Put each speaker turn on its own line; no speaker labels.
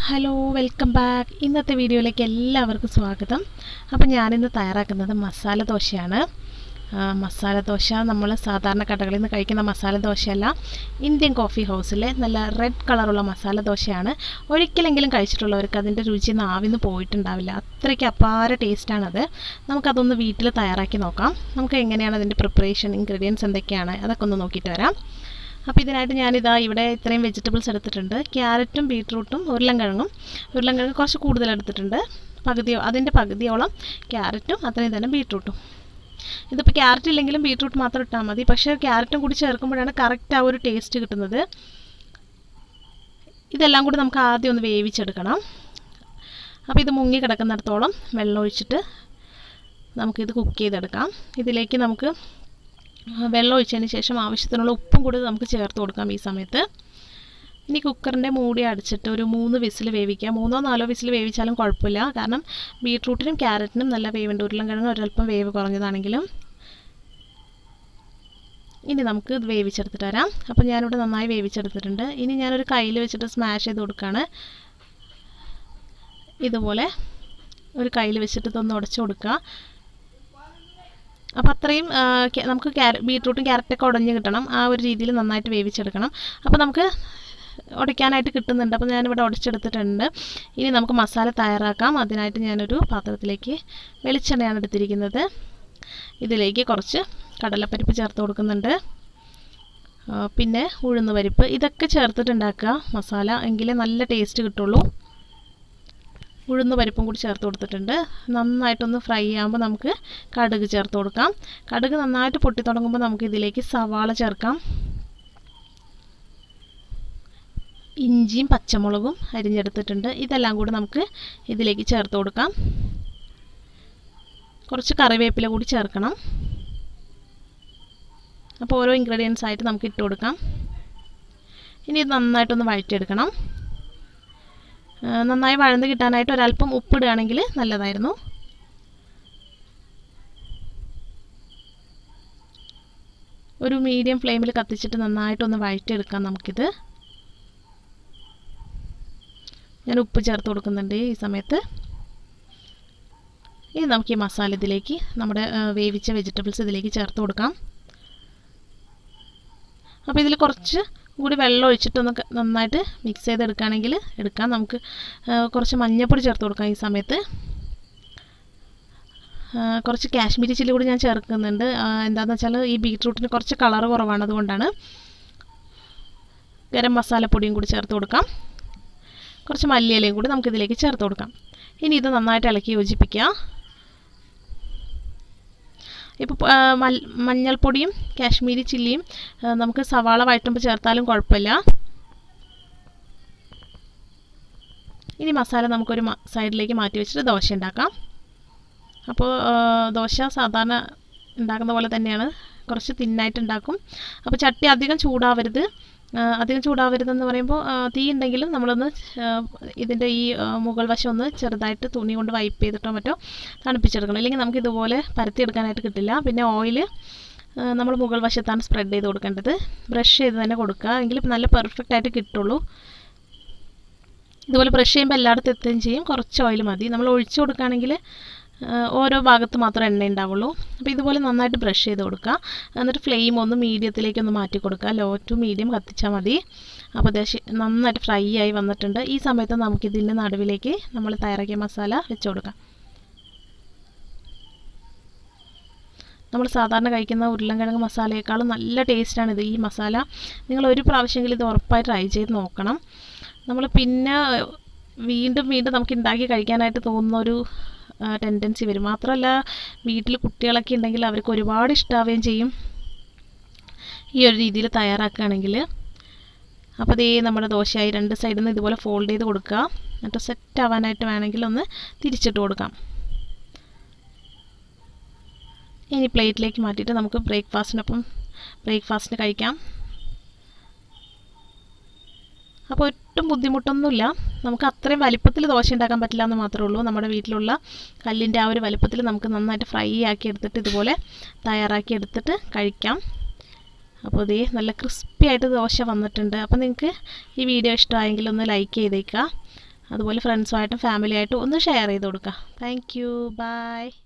hello welcome back ഇന്നത്തെ വീഡിയോയിലേക്ക് എല്ലാവർക്കും സ്വാഗതം അപ്പോൾ ഞാനിന്ന് തയ്യാറാക്കുന്നത് മസാല ദോശയാണ് ആ, മസാല ദോശ നമ്മൾ സാധാരണ കടകളിൽ നിന്ന് കഴിക്കുന്ന മസാല ദോശയല്ല ഇന്ത്യൻ കോഫി ഹൗസിലെ നല്ല റെഡ് കളറുള്ള മസാല ദോശയാണ് ഒരിക്കലെങ്കിലും കഴിച്ചിട്ടുള്ളവർക്ക് അതിൻ്റെ രുചി നാവിന്ന് പോയിട്ടുണ്ടാവില്ല അത്രയ്ക്ക് അപാര ടേസ്റ്റാണത് നമുക്കതൊന്ന് വീട്ടിൽ തയ്യാറാക്കി നോക്കാം നമുക്ക് എങ്ങനെയാണ് അതിൻ്റെ പ്രിപ്പറേഷൻ ഇൻഗ്രീഡിയൻസ് എന്തൊക്കെയാണ് അതൊക്കെ ഒന്ന് നോക്കിയിട്ട് വരാം അപ്പോൾ ഇതിനായിട്ട് ഞാനിതാ ഇവിടെ ഇത്രയും വെജിറ്റബിൾസ് എടുത്തിട്ടുണ്ട് ക്യാരറ്റും ബീട്രൂട്ടും ഉരുളൻകിഴങ്ങും ഉരുളൻകിഴങ്ങ് കുറച്ച് കൂടുതൽ എടുത്തിട്ടുണ്ട് പകുതിയോ അതിൻ്റെ പകുതിയോളം ക്യാരറ്റും അത്രയും തന്നെ ബീട്രൂട്ടും ഇതിപ്പോൾ ക്യാരറ്റ് ഇല്ലെങ്കിലും ബീട്രൂട്ട് മാത്രം ഇട്ടാൽ മതി പക്ഷേ ക്യാരറ്റും കൂടി ചേർക്കുമ്പോഴാണ് കറക്റ്റ് ആ ഒരു ടേസ്റ്റ് കിട്ടുന്നത് ഇതെല്ലാം കൂടി നമുക്ക് ആദ്യം ഒന്ന് വേവിച്ചെടുക്കണം അപ്പോൾ ഇത് മുങ്ങി കിടക്കുന്നിടത്തോളം വെള്ളം ഒഴിച്ചിട്ട് നമുക്കിത് കുക്ക് ചെയ്തെടുക്കാം ഇതിലേക്ക് നമുക്ക് വെള്ളം ഒഴിച്ചതിന് ശേഷം ആവശ്യത്തിനുള്ള ഉപ്പും കൂടി നമുക്ക് ചേർത്ത് കൊടുക്കാം ഈ സമയത്ത് ഇനി കുക്കറിൻ്റെ മൂടി അടിച്ചിട്ട് ഒരു മൂന്ന് വിസിൽ വേവിക്കുക മൂന്നോ നാലോ വിസിൽ വേവിച്ചാലും കുഴപ്പമില്ല കാരണം ബീട്രൂട്ടിനും ക്യാരറ്റിനും നല്ല വേവുണ്ട് ഉരുളൻകിഴങ്ങ് ഒരല്പം വേവ് കുറഞ്ഞതാണെങ്കിലും ഇനി നമുക്ക് ഇത് വേവിച്ചെടുത്തിട്ട് വരാം അപ്പോൾ ഞാനിവിടെ നന്നായി വേവിച്ചെടുത്തിട്ടുണ്ട് ഇനി ഞാനൊരു കയ്യിൽ വെച്ചിട്ട് സ്മാഷ് ചെയ്ത് കൊടുക്കുകയാണ് ഇതുപോലെ ഒരു കയ്യിൽ വെച്ചിട്ട് ഇതൊന്ന് ഉടച്ചു കൊടുക്കുക അപ്പോൾ അത്രയും ആ, ക്യാ- നമുക്ക് ക്യാര ബീട്രൂട്ടും ക്യാരറ്റൊക്കെ ഉടഞ്ഞ് കിട്ടണം ആ ഒരു രീതിയിൽ നന്നായിട്ട് വേവിച്ചെടുക്കണം അപ്പോൾ നമുക്ക് ഉടയ്ക്കാനായിട്ട് കിട്ടുന്നുണ്ട് അപ്പോൾ ഞാനിവിടെ ഉടച്ചെടുത്തിട്ടുണ്ട് ഇനി നമുക്ക് മസാല തയ്യാറാക്കാം അതിനായിട്ട് ഞാനൊരു പാത്രത്തിലേക്ക് വെളിച്ചെണ്ണയാണ് എടുത്തിരിക്കുന്നത് ഇതിലേക്ക് കുറച്ച് കടലപ്പരിപ്പ് ചേർത്ത് കൊടുക്കുന്നുണ്ട് ആ, പിന്നെ ഉഴുന്ന് പരിപ്പ് ഇതൊക്കെ ചേർത്തിട്ടുണ്ടാക്കുക മസാല എങ്കിലേ നല്ല ടേസ്റ്റ് കിട്ടുള്ളൂ ഉഴുന്ന് പരിപ്പും കൂടി ചേർത്ത് കൊടുത്തിട്ടുണ്ട് നന്നായിട്ടൊന്ന് ഫ്രൈ ആകുമ്പോൾ നമുക്ക് കടുക് ചേർത്ത് കൊടുക്കാം കടുക് നന്നായിട്ട് പൊട്ടി തുടങ്ങുമ്പോൾ നമുക്ക് ഇതിലേക്ക് സവാള ചേർക്കാം ഇഞ്ചിയും പച്ചമുളകും അരിഞ്ഞെടുത്തിട്ടുണ്ട് ഇതെല്ലാം കൂടി നമുക്ക് ഇതിലേക്ക് ചേർത്ത് കൊടുക്കാം കുറച്ച് കറിവേപ്പില കൂടി ചേർക്കണം അപ്പോൾ ഓരോ ഇൻഗ്രീഡിയൻസ് ആയിട്ട് നമുക്ക് ഇട്ട് കൊടുക്കാം ഇനി ഇത് നന്നായിട്ടൊന്ന് വഴറ്റിയെടുക്കണം ആ, നന്നായി വഴന്ന് കിട്ടാനായിട്ട് ഒരല്പം ഉപ്പിടുകയാണെങ്കിൽ നല്ലതായിരുന്നു ഒരു മീഡിയം ഫ്ലെയിമിൽ കത്തിച്ചിട്ട് നന്നായിട്ടൊന്ന് വഴറ്റിയെടുക്കാം നമുക്കിത് ഞാൻ ഉപ്പ് ചേർത്ത് കൊടുക്കുന്നുണ്ട് ഈ സമയത്ത് ഇനി നമുക്ക് ഈ മസാല ഇതിലേക്ക് നമ്മുടെ ആ, വേവിച്ച വെജിറ്റബിൾസ് ഇതിലേക്ക് ചേർത്ത് കൊടുക്കാം അപ്പോൾ ഇതിൽ കുറച്ച് കൂടി വെള്ളം ഒഴിച്ചിട്ടൊന്ന് ക- നന്നായിട്ട് മിക്സ് ചെയ്തെടുക്കുകയാണെങ്കിൽ എടുക്കാം നമുക്ക് ആ, കുറച്ച് മഞ്ഞൾപ്പൊടി ചേർത്ത് കൊടുക്കാം ഈ സമയത്ത് ആ, കുറച്ച് കാശ്മീരി ചില്ലി കൂടി ഞാൻ ചേർക്കുന്നുണ്ട് ആ, എന്താണെന്ന് വെച്ചാൽ ഈ ബീട്രൂട്ടിന് കുറച്ച് കളർ കുറവാണ് അതുകൊണ്ടാണ് ഗരം മസാലപ്പൊടിയും കൂടി ചേർത്ത് കൊടുക്കാം കുറച്ച് മല്ലിയിലയും കൂടി നമുക്കിതിലേക്ക് ചേർത്ത് കൊടുക്കാം ഇനി ഇത് നന്നായിട്ട് ഇളക്കി യോജിപ്പിക്കുക ഇപ്പോൾ മഞ്ഞൾപ്പൊടിയും കാശ്മീരി ചില്ലിയും ആ, നമുക്ക് സവാള വഴറ്റുമ്പോൾ ചേർത്താലും കുഴപ്പമില്ല ഇനി മസാല നമുക്കൊരു മ- സൈഡിലേക്ക് മാറ്റി വെച്ചിട്ട് ദോശ ഉണ്ടാക്കാം അപ്പോൾ ആ, ദോശ സാധാരണ ഉണ്ടാക്കുന്ന പോലെ തന്നെയാണ് കുറച്ച് തിന്നായിട്ട് ഉണ്ടാക്കും അപ്പോൾ ചട്ടി അധികം ചൂടാവരുത് ആ, അധികം ചൂടാവരുതെന്ന് പറയുമ്പോൾ ആ, തീ ഉണ്ടെങ്കിലും നമ്മളൊന്ന് ആ, ഇതിൻ്റെ ഈ ആ, മുകൾ വശം ഒന്ന് ചെറുതായിട്ട് തുണി കൊണ്ട് വൈപ്പ് ചെയ്തിട്ടോ മറ്റോ തണുപ്പിച്ചെടുക്കണം ഇല്ലെങ്കിൽ നമുക്ക് ഇതുപോലെ പരത്തിയെടുക്കാനായിട്ട് കിട്ടില്ല പിന്നെ ഓയിൽ നമ്മൾ മുകൾ വശത്താണ് സ്പ്രെഡ് ചെയ്ത് കൊടുക്കേണ്ടത് ബ്രഷ് ചെയ്ത് തന്നെ കൊടുക്കുക എങ്കിൽ നല്ല പെർഫെക്റ്റ് ആയിട്ട് കിട്ടുള്ളൂ ഇതുപോലെ ബ്രഷ് ചെയ്യുമ്പോൾ എല്ലായിടത്തും എത്തുകയും ചെയ്യും കുറച്ച് ഓയിൽ മതി നമ്മൾ ഒഴിച്ചു കൊടുക്കുകയാണെങ്കിൽ ഓരോ ഭാഗത്ത് മാത്രം എണ്ണ ഉണ്ടാവുള്ളൂ അപ്പോൾ ഇതുപോലെ നന്നായിട്ട് ബ്രഷ് ചെയ്ത് കൊടുക്കുക എന്നിട്ട് ഫ്ലെയിം ഒന്ന് മീഡിയത്തിലേക്ക് ഒന്ന് മാറ്റി കൊടുക്കുക ലോ ടു മീഡിയം കത്തിച്ചാൽ മതി അപ്പോൾ ദേശം നന്നായിട്ട് ഫ്രൈ ആയി വന്നിട്ടുണ്ട് ഈ സമയത്ത് നമുക്കിതിൻ്റെ നടുവിലേക്ക് നമ്മൾ തയ്യാറാക്കിയ മസാല വെച്ച് കൊടുക്കാം നമ്മൾ സാധാരണ കഴിക്കുന്ന ഉരുളൻകിഴങ്ങ് മസാലയേക്കാളും നല്ല ടേസ്റ്റാണ് ഇത് ഈ മസാല നിങ്ങൾ ഒരു പ്രാവശ്യമെങ്കിലും ഇത് ഉറപ്പായി ട്രൈ ചെയ്ത് നോക്കണം നമ്മൾ പിന്നെ വീണ്ടും വീണ്ടും നമുക്ക് ഉണ്ടാക്കി കഴിക്കാനായിട്ട് തോന്നുന്ന ഒരു ടെൻഡൻസി വരും മാത്രമല്ല വീട്ടിൽ കുട്ടികളൊക്കെ ഉണ്ടെങ്കിൽ അവർക്ക് ഒരുപാട് ഇഷ്ടാവുകയും ചെയ്യും ഈ ഒരു രീതിയിൽ തയ്യാറാക്കുകയാണെങ്കിൽ അപ്പോൾ ദേ നമ്മുടെ ദോശയായി രണ്ട് സൈഡിൽ നിന്ന് ഇതുപോലെ ഫോൾഡ് ചെയ്ത് കൊടുക്കുക എന്നിട്ട് സെറ്റ് ആവാനായിട്ട് വേണമെങ്കിൽ ഒന്ന് തിരിച്ചിട്ട് കൊടുക്കാം ഇനി പ്ലേറ്റിലേക്ക് മാറ്റിയിട്ട് നമുക്ക് ബ്രേക്ക്ഫാസ്റ്റിനൊപ്പം ബ്രേക്ക്ഫാസ്റ്റിന് കഴിക്കാം അപ്പോൾ ഒട്ടും ബുദ്ധിമുട്ടൊന്നുമില്ല നമുക്ക് അത്രയും വലിപ്പത്തിൽ ദോശ ഉണ്ടാക്കാൻ പറ്റില്ല എന്ന് മാത്രമേ ഉള്ളൂ നമ്മുടെ വീട്ടിലുള്ള കല്ലിൻ്റെ ആ ഒരു വലിപ്പത്തിൽ നമുക്ക് നന്നായിട്ട് ഫ്രൈ ആക്കി എടുത്തിട്ട് ഇതുപോലെ തയ്യാറാക്കി എടുത്തിട്ട് കഴിക്കാം അപ്പോൾ ഇതേ നല്ല ക്രിസ്പി ആയിട്ട് ദോശ വന്നിട്ടുണ്ട് അപ്പോൾ നിങ്ങൾക്ക് ഈ വീഡിയോ ഇഷ്ടമായെങ്കിൽ ഒന്ന് ലൈക്ക് ചെയ്തേക്കുക അതുപോലെ ഫ്രണ്ട്സുമായിട്ടും ഫാമിലിയായിട്ടും ഒന്ന് ഷെയർ ചെയ്ത് കൊടുക്കുക താങ്ക് യു ബൈ